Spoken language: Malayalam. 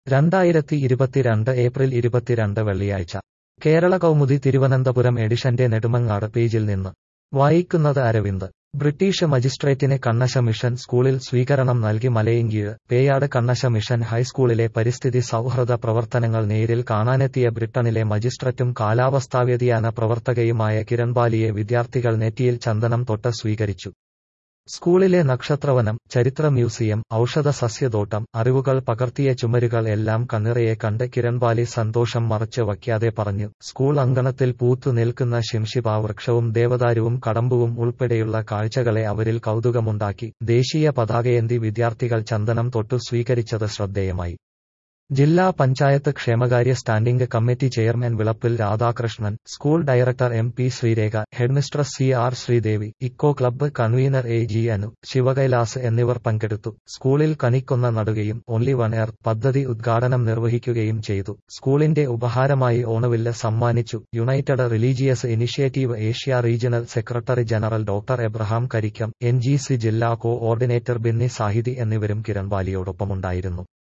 രണ്ടായിരത്തി ഇരുപത്തിരണ്ട് ഏപ്രിൽ ഇരുപത്തിരണ്ട് വെള്ളിയാഴ്ച കേരള കൗമുദി തിരുവനന്തപുരം എഡിഷന്റെ നെടുമങ്ങാട് പേജിൽ നിന്ന് വായിക്കുന്നത് അരവിന്ദ് ബ്രിട്ടീഷ് മജിസ്ട്രേറ്റിന് കണ്ണശ മിഷൻ സ്കൂളിൽ സ്വീകരണം നൽകി മലയങ്കീഴ് പേയാട് കണ്ണശ മിഷൻ ഹൈസ്കൂളിലെ പരിസ്ഥിതി സൗഹൃദ പ്രവർത്തനങ്ങൾ നേരിൽ കാണാനെത്തിയ ബ്രിട്ടനിലെ മജിസ്ട്രറ്റും കാലാവസ്ഥാവ്യതിയാന പ്രവർത്തകയുമായ കിരൺബാലിയെ വിദ്യാർത്ഥികൾ നെറ്റിയിൽ ചന്ദനം തൊട്ട് സ്വീകരിച്ചു സ്കൂളിലെ നക്ഷത്രവനം ചരിത്ര മ്യൂസിയം ഔഷധ സസ്യതോട്ടം അറിവുകൾ പകർത്തിയ ചുമരുകൾ എല്ലാം കണ്ണിറയെ കണ്ട് കിരൺബാലി സന്തോഷം മറച്ച് വയ്ക്കാതെ പറഞ്ഞു സ്കൂൾ അങ്കണത്തിൽ പൂത്തു നിൽക്കുന്ന ശിംഷിപ വൃക്ഷവും ദേവദാരുവും കടമ്പുവും ഉൾപ്പെടെയുള്ള കാഴ്ചകളെ അവരിൽ കൗതുകമുണ്ടാക്കി ദേശീയ പതാകയേന്തി വിദ്യാർത്ഥികൾ ചന്ദനം തൊട്ടു സ്വീകരിച്ചത് ശ്രദ്ധേയമായി ജില്ലാ പഞ്ചായത്ത് ക്ഷേമകാര്യ standing committee chairman Vilappil Radhakrishnan school director M P Sreerekha headmistress C R Sreedevi eco club convener A G Anu Sivakailas എന്നിവർ പങ്കെടുത്തു സ്കൂളിൽ കണിക്കൊന്ന നടുകയും ഓൺലി വൺ എയർ പദ്ധതി ഉദ്ഘാടനം നിർവഹിക്കുകയും ചെയ്തു സ്കൂളിന്റെ ഉപഹാരമായി ഓണവില്ല് സമ്മാനിച്ചു United Religious Initiative Asia regional secretary general doctor Abraham Karikkam N G C ജില്ലാ കോ ഓർഡിനേറ്റർ ബിന്നി സാഹിതി എന്നിവരും കിരൺവാലിയോടൊപ്പമുണ്ടായിരുന്നു